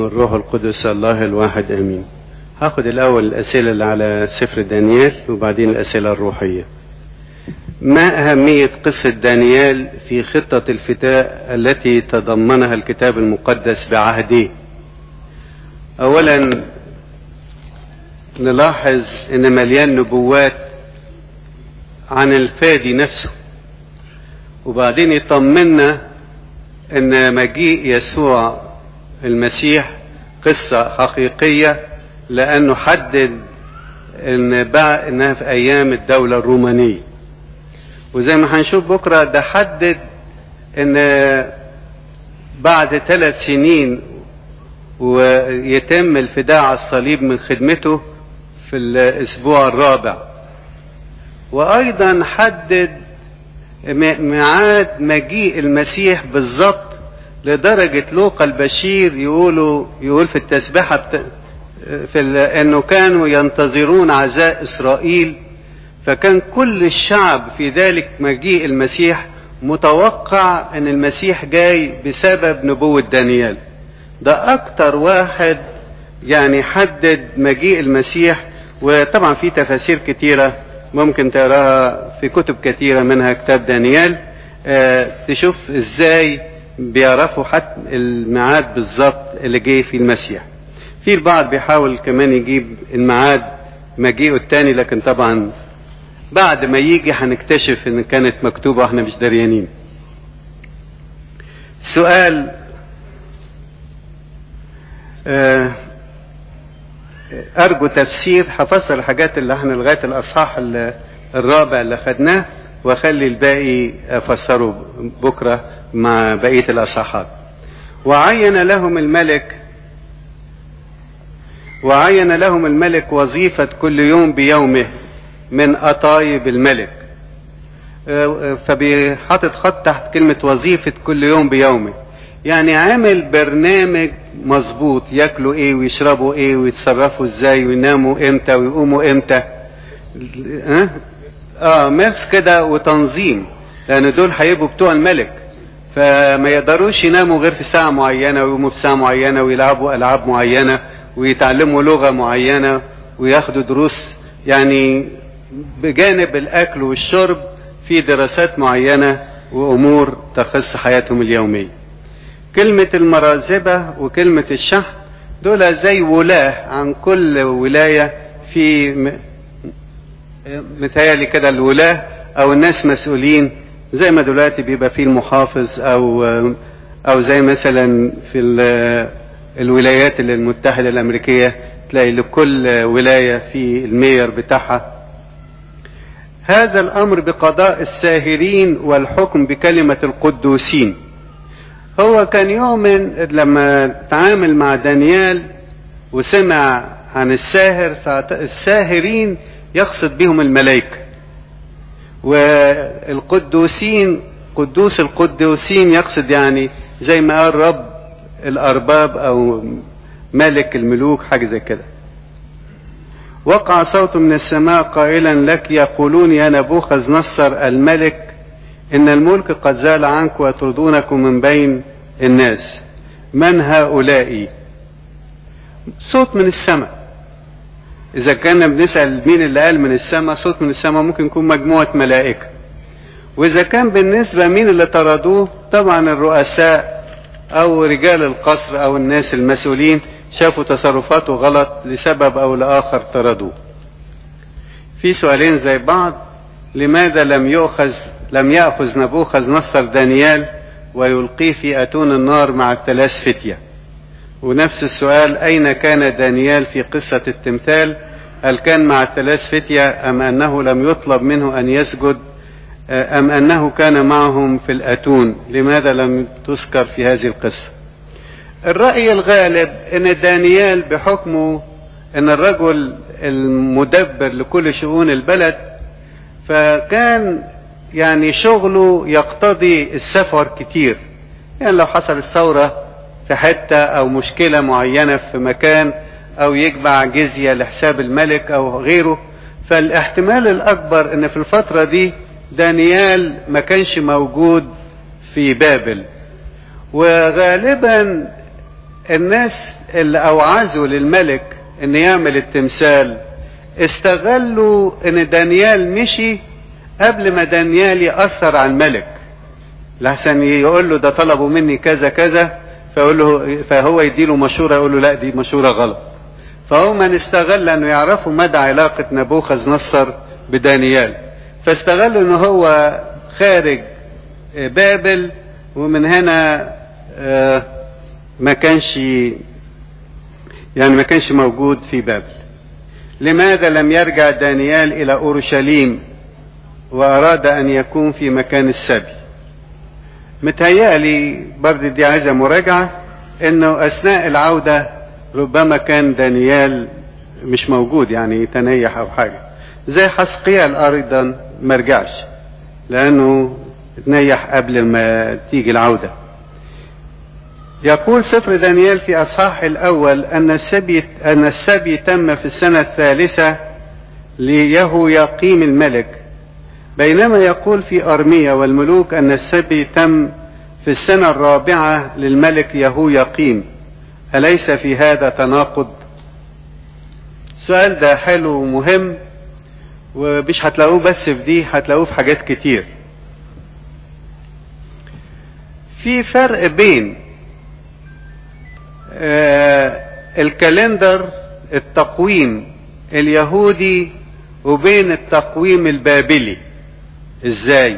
والروح القدس الله الواحد امين هاخد الاول الاسئله اللي على سفر دانيال وبعدين الاسئله الروحيه ما اهميه قصه دانيال في خطه الفتاء التي تضمنها الكتاب المقدس بعهده اولا نلاحظ ان مليان نبوات عن الفادي نفسه وبعدين يطمنا ان مجيء يسوع المسيح قصة حقيقية لأنه حدد إن بقى إنها في أيام الدولة الرومانية وزي ما هنشوف بكرة ده حدد إن بعد ثلاث سنين ويتم الفداء على الصليب من خدمته في الأسبوع الرابع وأيضا حدد ميعاد مجيء المسيح بالظبط لدرجة لوقا البشير يقولوا يقول في التسبحة في انه كانوا ينتظرون عزاء اسرائيل فكان كل الشعب في ذلك مجيء المسيح متوقع ان المسيح جاي بسبب نبوة دانيال ده اكتر واحد يعني حدد مجيء المسيح وطبعا في تفاسير كتيرة ممكن تقراها في كتب كتيرة منها كتاب دانيال اه تشوف ازاي بيعرفوا حتى الميعاد بالظبط اللي جه فيه المسيح في البعض بيحاول كمان يجيب الميعاد مجيئه التاني لكن طبعا بعد ما يجي هنكتشف ان كانت مكتوبة واحنا مش دريانين سؤال ارجو تفسير هفسر الحاجات اللي احنا لغاية الاصحاح الرابع اللي خدناه واخلي الباقي افسره بكره مع بقيه الاصحاحات وعين لهم الملك وعين لهم الملك وظيفة كل يوم بيومه من أطايب الملك فبيحطت خط تحت كلمة وظيفة كل يوم بيومه يعني عامل برنامج مظبوط ياكلوا ايه ويشربوا ايه ويتصرفوا ازاي ويناموا امتى ويقوموا امتى اه, آه مارس كده وتنظيم لان دول هيبقوا بتوع الملك فما يقدروش يناموا غير في ساعة معينة ويقوموا في ساعة معينة ويلعبوا ألعاب معينة ويتعلموا لغة معينة وياخدوا دروس يعني بجانب الأكل والشرب في دراسات معينة وأمور تخص حياتهم اليومية كلمة المرازبة وكلمة الشحن دول زي ولاة عن كل ولاية في متهيألي كده الولاة أو الناس مسؤولين زي ما دلوقتي بيبقى فيه المحافظ او او زي مثلا في الولايات المتحدة الامريكية تلاقي لكل ولاية في المير بتاعها هذا الامر بقضاء الساهرين والحكم بكلمة القدوسين هو كان يؤمن لما تعامل مع دانيال وسمع عن الساهر فالساهرين يقصد بهم الملائكه والقدوسين قدوس القدوسين يقصد يعني زي ما قال رب الأرباب أو ملك الملوك حاجة زي كده وقع صوت من السماء قائلا لك يقولون يا نبوخذ نصر الملك إن الملك قد زال عنك ويطردونكم من بين الناس من هؤلاء صوت من السماء إذا كنا بنسأل مين اللي قال من السماء صوت من السماء ممكن يكون مجموعة ملائكة وإذا كان بالنسبة مين اللي طردوه طبعا الرؤساء أو رجال القصر أو الناس المسؤولين شافوا تصرفاته غلط لسبب أو لآخر طردوه في سؤالين زي بعض لماذا لم يؤخذ لم يأخذ نبوخذ نصر دانيال ويلقيه في أتون النار مع الثلاث فتية ونفس السؤال أين كان دانيال في قصة التمثال هل كان مع الثلاث فتية أم أنه لم يطلب منه أن يسجد أم أنه كان معهم في الأتون لماذا لم تذكر في هذه القصة الرأي الغالب أن دانيال بحكمه أن الرجل المدبر لكل شؤون البلد فكان يعني شغله يقتضي السفر كتير يعني لو حصل الثورة في حتة أو مشكلة معينة في مكان أو يجمع جزية لحساب الملك أو غيره فالاحتمال الأكبر أن في الفترة دي دانيال ما كانش موجود في بابل وغالبا الناس اللي اوعزوا للملك ان يعمل التمثال استغلوا ان دانيال مشي قبل ما دانيال يأثر على الملك لحسن يقول له ده طلبوا مني كذا كذا فيقول له فهو يديله مشورة يقول له لا دي مشورة غلط فهم استغل انه يعرفوا مدى علاقة نبوخذ نصر بدانيال فاستغلوا ان هو خارج بابل ومن هنا ما كانش يعني ما كانش موجود في بابل لماذا لم يرجع دانيال الى اورشليم واراد ان يكون في مكان السبي متهيألي برضه دي عايزة مراجعة انه اثناء العودة ربما كان دانيال مش موجود يعني تنيح او حاجة زي حسقيال ايضا ما رجعش لانه تنيح قبل ما تيجي العودة يقول سفر دانيال في اصحاح الاول ان السبي ان السبي تم في السنة الثالثة ليهو يقيم الملك بينما يقول في أرمية والملوك أن السبي تم في السنة الرابعة للملك يهو يقيم أليس في هذا تناقض السؤال ده حلو ومهم ومش هتلاقوه بس في دي هتلاقوه في حاجات كتير في فرق بين آه الكالندر التقويم اليهودي وبين التقويم البابلي ازاي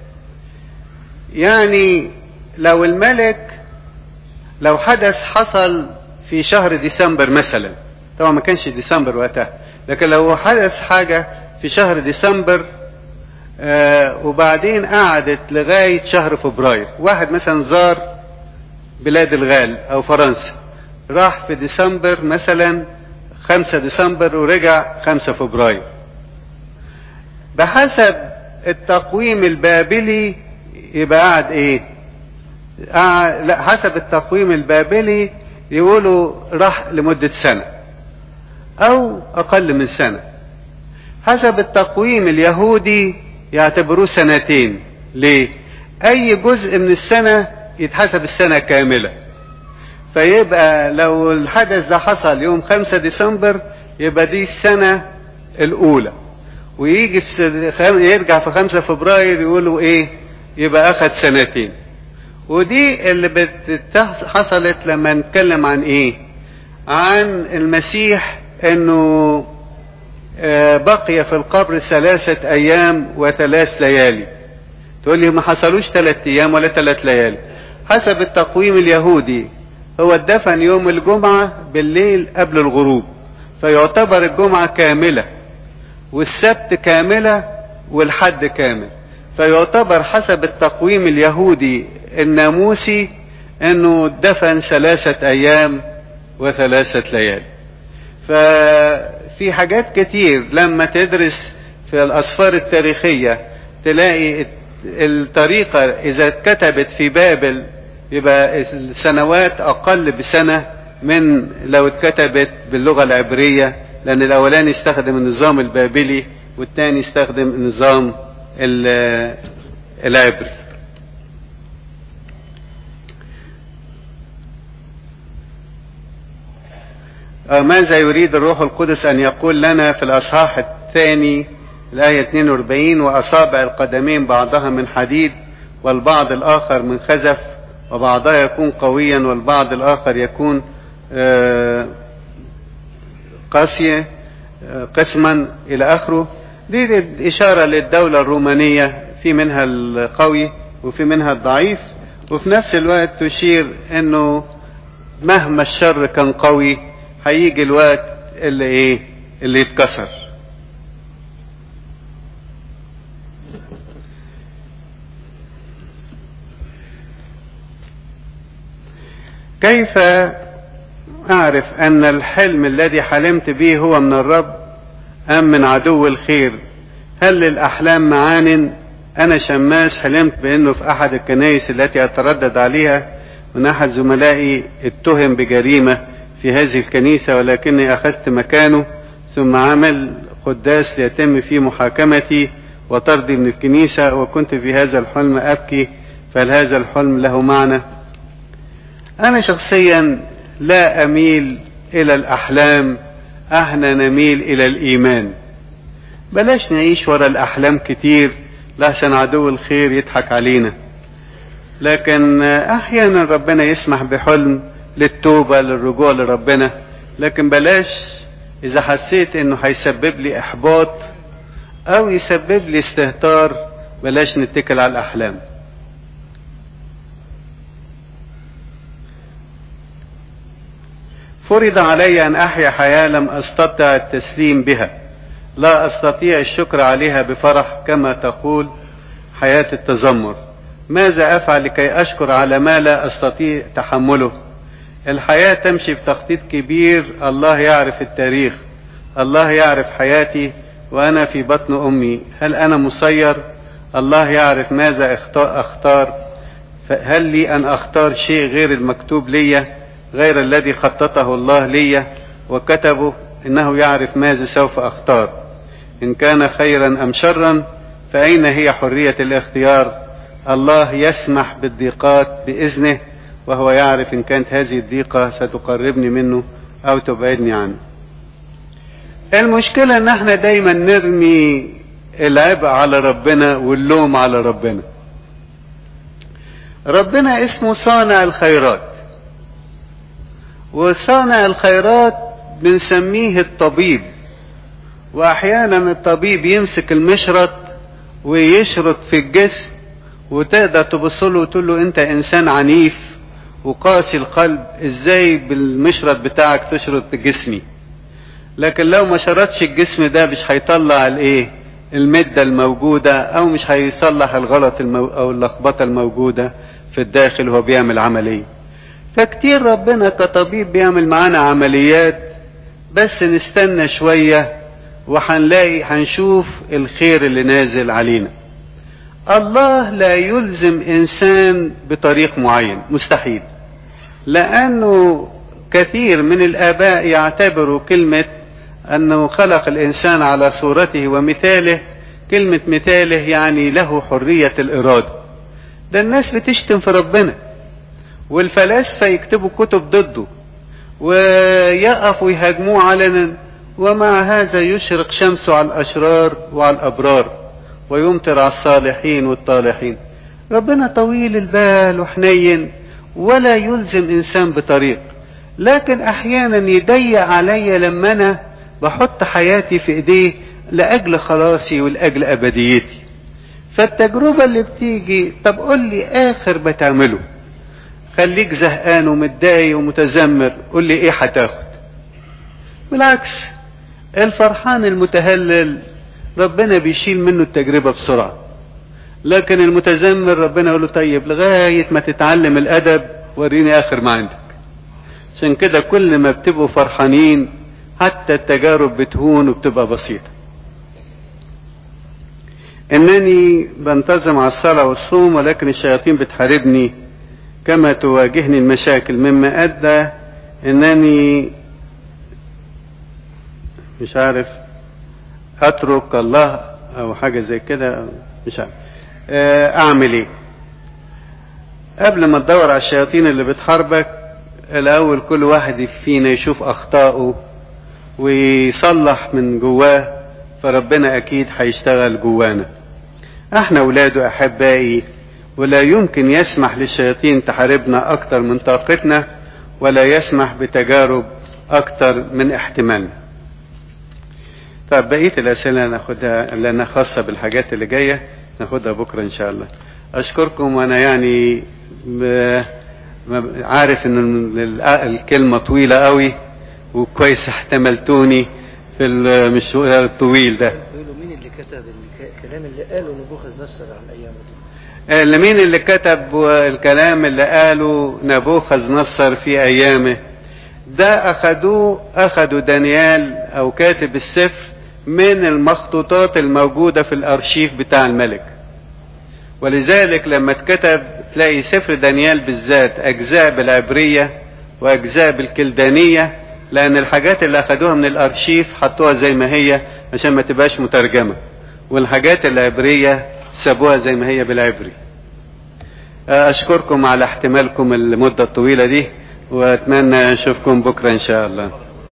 يعني لو الملك لو حدث حصل في شهر ديسمبر مثلا طبعا ما كانش ديسمبر وقتها لكن لو حدث حاجة في شهر ديسمبر آه وبعدين قعدت لغاية شهر فبراير واحد مثلا زار بلاد الغال او فرنسا راح في ديسمبر مثلا خمسة ديسمبر ورجع خمسة فبراير بحسب التقويم البابلي يبقى قاعد ايه قاعد لا حسب التقويم البابلي يقولوا راح لمدة سنة او اقل من سنة حسب التقويم اليهودي يعتبروه سنتين ليه اي جزء من السنة يتحسب السنة كاملة فيبقى لو الحدث ده حصل يوم خمسة ديسمبر يبقى دي السنة الاولى ويجي يرجع في خمسة فبراير يقولوا ايه يبقى اخد سنتين ودي اللي بت... حصلت لما نتكلم عن ايه عن المسيح انه بقي في القبر ثلاثة ايام وثلاث ليالي تقول لي ما حصلوش ثلاث ايام ولا ثلاث ليالي حسب التقويم اليهودي هو اتدفن يوم الجمعة بالليل قبل الغروب فيعتبر الجمعة كاملة والسبت كاملة والحد كامل فيعتبر حسب التقويم اليهودي الناموسي انه دفن ثلاثة ايام وثلاثة ليالي ففي حاجات كتير لما تدرس في الاسفار التاريخية تلاقي الطريقة اذا اتكتبت في بابل يبقى السنوات اقل بسنة من لو اتكتبت باللغة العبرية لأن الأولاني استخدم النظام البابلي والثاني استخدم النظام العبري ماذا يريد الروح القدس أن يقول لنا في الأصحاح الثاني الآية 42 وأصابع القدمين بعضها من حديد والبعض الآخر من خزف وبعضها يكون قويا والبعض الآخر يكون آه قاسية قسما إلى آخره دي إشارة للدولة الرومانية في منها القوي وفي منها الضعيف وفي نفس الوقت تشير أنه مهما الشر كان قوي هيجي الوقت اللي إيه اللي يتكسر كيف أعرف أن الحلم الذي حلمت به هو من الرب أم من عدو الخير هل للأحلام معان أنا شماس حلمت بأنه في أحد الكنائس التي أتردد عليها من أحد زملائي اتهم بجريمة في هذه الكنيسة ولكني أخذت مكانه ثم عمل قداس ليتم فيه محاكمتي وطردي من الكنيسة وكنت في هذا الحلم أبكي فهل هذا الحلم له معنى أنا شخصيا لا اميل الى الاحلام احنا نميل الى الايمان بلاش نعيش ورا الاحلام كتير لحسن عدو الخير يضحك علينا لكن احيانا ربنا يسمح بحلم للتوبة للرجوع لربنا لكن بلاش اذا حسيت انه هيسبب لي احباط او يسبب لي استهتار بلاش نتكل على الاحلام فرض علي ان احيا حياه لم استطع التسليم بها لا استطيع الشكر عليها بفرح كما تقول حياه التذمر ماذا افعل لكي اشكر على ما لا استطيع تحمله الحياه تمشي بتخطيط كبير الله يعرف التاريخ الله يعرف حياتي وانا في بطن امي هل انا مسير الله يعرف ماذا اختار هل لي ان اختار شيء غير المكتوب لي غير الذي خططه الله لي وكتبه انه يعرف ماذا سوف اختار ان كان خيرا ام شرا فاين هي حريه الاختيار الله يسمح بالضيقات باذنه وهو يعرف ان كانت هذه الضيقه ستقربني منه او تبعدني عنه المشكله ان احنا دايما نرمي العبء على ربنا واللوم على ربنا ربنا اسمه صانع الخيرات وصانع الخيرات بنسميه الطبيب واحيانا الطبيب يمسك المشرط ويشرط في الجسم وتقدر تبص له وتقول له انت انسان عنيف وقاسي القلب ازاي بالمشرط بتاعك تشرط جسمي لكن لو ما شرطش الجسم ده مش هيطلع الايه المادة الموجودة او مش هيصلح الغلط المو... او اللخبطة الموجودة في الداخل وهو بيعمل عملية فكتير ربنا كطبيب بيعمل معانا عمليات بس نستنى شوية وهنلاقي هنشوف الخير اللي نازل علينا الله لا يلزم انسان بطريق معين مستحيل لانه كثير من الاباء يعتبروا كلمة انه خلق الانسان على صورته ومثاله كلمة مثاله يعني له حرية الارادة ده الناس بتشتم في ربنا والفلاسفة يكتبوا كتب ضده ويقفوا يهاجموه علنا ومع هذا يشرق شمسه على الاشرار وعلى الابرار ويمطر على الصالحين والطالحين ربنا طويل البال وحنين ولا يلزم انسان بطريق لكن احيانا يضيق عليا لما انا بحط حياتي في ايديه لاجل خلاصي ولاجل ابديتي فالتجربة اللي بتيجي طب قول لي اخر ما تعمله خليك زهقان ومتضايق ومتذمر قول لي ايه هتاخد بالعكس الفرحان المتهلل ربنا بيشيل منه التجربة بسرعة لكن المتذمر ربنا يقول له طيب لغاية ما تتعلم الأدب وريني آخر ما عندك عشان كده كل ما بتبقوا فرحانين حتى التجارب بتهون وبتبقى بسيطة إنني بنتظم على الصلاة والصوم ولكن الشياطين بتحاربني كما تواجهني المشاكل مما أدى إنني مش عارف اترك الله او حاجه زي كده مش عارف اعمل ايه قبل ما تدور على الشياطين اللي بتحاربك الاول كل واحد فينا يشوف اخطائه ويصلح من جواه فربنا اكيد هيشتغل جوانا احنا اولاده احبائي ولا يمكن يسمح للشياطين تحاربنا اكتر من طاقتنا ولا يسمح بتجارب اكتر من احتمالنا طب بقية الأسئلة ناخدها لأنها خاصة بالحاجات اللي جاية ناخدها بكرة إن شاء الله أشكركم وأنا يعني عارف إن الكلمة طويلة قوي وكويس احتملتوني في المشوار الطويل ده مين اللي كتب الكلام اللي قاله نبوخذ نصر عن أيام دي؟ اللي مين اللي كتب الكلام اللي قاله نبوخذ نصر في أيامه ده أخدوه أخدوا دانيال أو كاتب السفر من المخطوطات الموجودة في الأرشيف بتاع الملك ولذلك لما اتكتب تلاقي سفر دانيال بالذات أجزاء بالعبرية وأجزاء بالكلدانية لأن الحاجات اللي أخدوها من الأرشيف حطوها زي ما هي عشان ما تبقاش مترجمة والحاجات العبرية سابوها زي ما هي بالعبري أشكركم على احتمالكم المدة الطويلة دي واتمنى اشوفكم بكره ان شاء الله